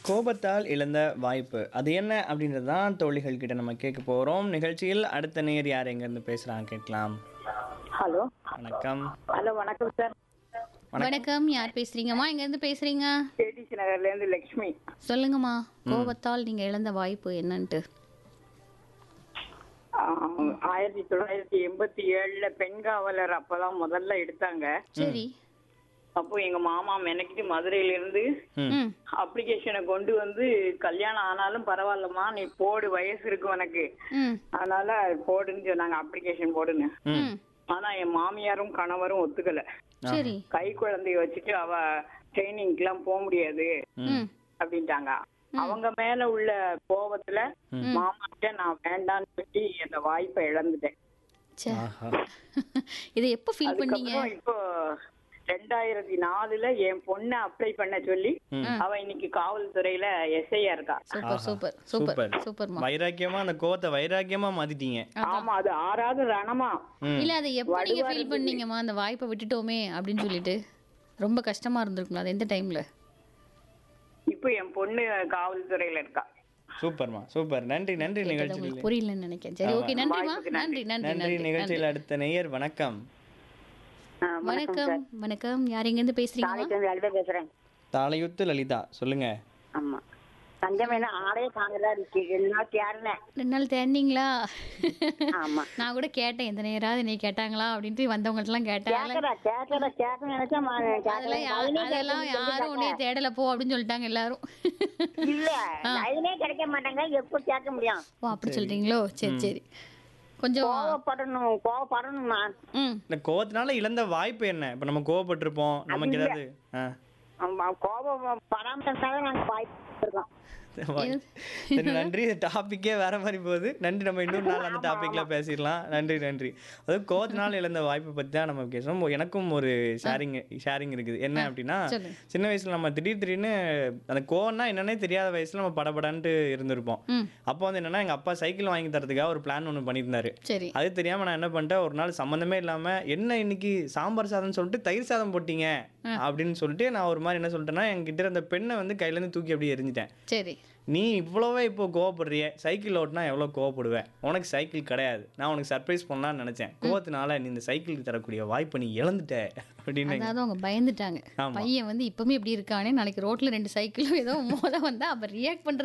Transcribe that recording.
கோபத்தால் இழந்த வாய்ப்பு அது என்ன அப்படின்றது தான் தோழிகள் கிட்ட நம்ம கேட்க போறோம் நிகழ்ச்சியில் அடுத்த நேர் யார் எங்கேருந்து பேசுறாங்க கேட்கலாம் ஹலோ வணக்கம் ஹலோ வணக்கம் சார் வணக்கம் யார் பேசுறீங்கம்மா எங்க இருந்து பேசுறீங்க கேடிசி நகர்ல இருந்து லக்ஷ்மி சொல்லுங்கம்மா கோபத்தால் நீங்க இழந்த வாய்ப்பு என்னன்ட்டு ஆஹ், ஆயிரத்தி தொள்ளாயிரத்தி எண்பத்தி ஏழுல பெண் காவலர் அப்பதான் முதல்ல எடுத்தாங்க சரி அப்போ எங்க மாமா மெனக்கிட்டு மதுரையில இருந்து ம் அப்ளிகேஷனை கொண்டு வந்து கல்யாணம் ஆனாலும் பரவாயில்லம்மா நீ போடு வயசு இருக்கு உனக்கு ம் அதனால போடுன்னு சொன்னாங்க அப்ளிகேஷன் போடுங்க ம் ஆனா என் மாமியாரும் கணவரும் ஒத்துக்கல சரி கை குழந்தைய வச்சுட்டு அவ ட்ரைனிங்க்கு எல்லாம் போக முடியாது ம் அப்படின்ட்டாங்க அவங்க மேல உள்ள கோபத்துல மாமாட்ட நான் வேண்டாம்னு சொல்லி அந்த வாய்ப்பை இழந்துட்டேன் சே ஆஹா இதை எப்போ ஃபீல் பண்ணீங்க அதுக்கப்புறம் இப்போ ரெண்டாயிரத்தி நாலுல என் பொண்ணை அப்ளை பண்ண சொல்லி அவ இன்னைக்கு காவல்துறையில எஸ்ஐயா இருக்கா சூப்பர் சூப்பர் சூப்பர் சூப்பர்மா வைராக்கியமா அந்த கோவத்தை வைராக்கியமா மாத்திட்டீங்க ஆமா அது ஆறாவது ரணமா இல்ல அதை எப்போ நீங்க ஃபீல் பண்ணீங்கம்மா அந்த வாய்ப்பை விட்டுட்டோமே அப்படின்னு சொல்லிட்டு ரொம்ப கஷ்டமா இருந்திருக்குங்களா அது எந்த டைம்ல இப்போ என் பொண்ணு காவல்துறையில இருக்கா சூப்பர்மா சூப்பர் நன்றி நன்றி அது நிகழ்ச்சியில் உங்களுக்கு புரியலன்னு நினைக்கிறேன் சரி ஓகே நன்றிமா நன்றி நன்றி நன்றி நன்றி நிகழ்ச்சியில் அடுத்த நேயர் வணக்கம் வணக்கம் வணக்கம் யார் எங்க இருந்து பேசுறீங்கம்மா லலிதா பேசுறேன் தாளையுத்து லலிதா சொல்லுங்க ஆமா தஞ்சம் என்ன ஆளே காங்கதா இருக்கு என்ன தேடினேன் ரெண்டு நாள் தேடினீங்களா ஆமா நான் கூட கேட்டேன் எந்த நேராவது நீ கேட்டாங்களா அப்படின்ட்டு வந்தவங்கள்ட்டலாம் கேட்டேன் கேக்கடா கேக்கடா கேட்க நினைச்சா மா- அதெல்லாம் யா- அதெல்லாம் யாரும் உன்னைய தேடல போ அப்படின்னு சொல்லிட்டாங்க எல்லாரும் இல்ல லைனே கிடைக்க மாட்டாங்க எப்ப கேட்க முடியும் ஓ அப்படி சொல்றீங்களோ சரி சரி கொஞ்சம் கோவப்படணும் கோவப்படணும்மா ம் இந்த கோவத்தினால இழந்த வாய்ப்பு என்ன இப்ப நம்ம கோவப்பட்டிருப்போம் நமக்கு ஏதாவது ஆ. ஆமா, கோபம் படாம இருந்தாலும் நாங்க வாய்ப்பு இருக்கோம் வாய்- சரி நன்றி டாபிக்கே வேற மாதிரி போகுது நன்றி நம்ம இன்னொரு நாள் அந்த டாபிக்ல பேசிடலாம் நன்றி நன்றி அதாவது கோவத்தினால இழந்த வாய்ப்பை பத்தி தான் நம்ம பேசுறோம் எனக்கும் ஒரு ஷேரிங் ஷேரிங் இருக்குது என்ன அப்படின்னா சொல்லுங்க. சின்ன வயசுல நம்ம திடீர் திடீர்னு அந்த கோவம்னா என்னன்னே தெரியாத வயசுல நம்ம படபடன்ட்டு இருந்திருப்போம் ம் அப்போ வந்து என்னன்னா எங்க அப்பா சைக்கிள் வாங்கி தரதுக்காக ஒரு பிளான் ஒன்று பண்ணியிருந்தாரு சரி அது தெரியாம நான் என்ன பண்ணிட்டேன் ஒரு நாள் சம்மந்தமே இல்லாம என்ன இன்னைக்கு சாம்பார் சாதம் சொல்லிட்டு தயிர் சாதம் போட்டீங்க அப்படின்னு சொல்லிட்டு நான் ஒரு மாதிரி என்ன சொல்லிட்டேன்னா என்கிட்ட இருந்த பெண்ணை வந்து கையில இருந்து தூக்கி அப்படியே எரிஞ்சிட்டேன் சரி நீ இவ்வளோவே இப்போ கோவப்படுறிய சைக்கிள் ஓட்டினா எவ்வளோ கோவப்படுவேன் உனக்கு சைக்கிள் கிடையாது நான் உனக்கு சர்ப்ரைஸ் பண்ணலாம்னு நினைச்சேன் கோவத்தினால நீ இந்த சைக்கிளுக்கு தரக்கூடிய வாய்ப்பை நீ இழந்துட்ட அப்படின்னு அதாவது அவங்க பயந்துட்டாங்க ஆமா. பையன் வந்து இப்பவுமே இப்படி இருக்கானே நாளைக்கு ரோட்ல ரெண்டு சைக்கிளும் ஏதோ மோத வந்தா அப்ப ரியாக்ட் பண்றது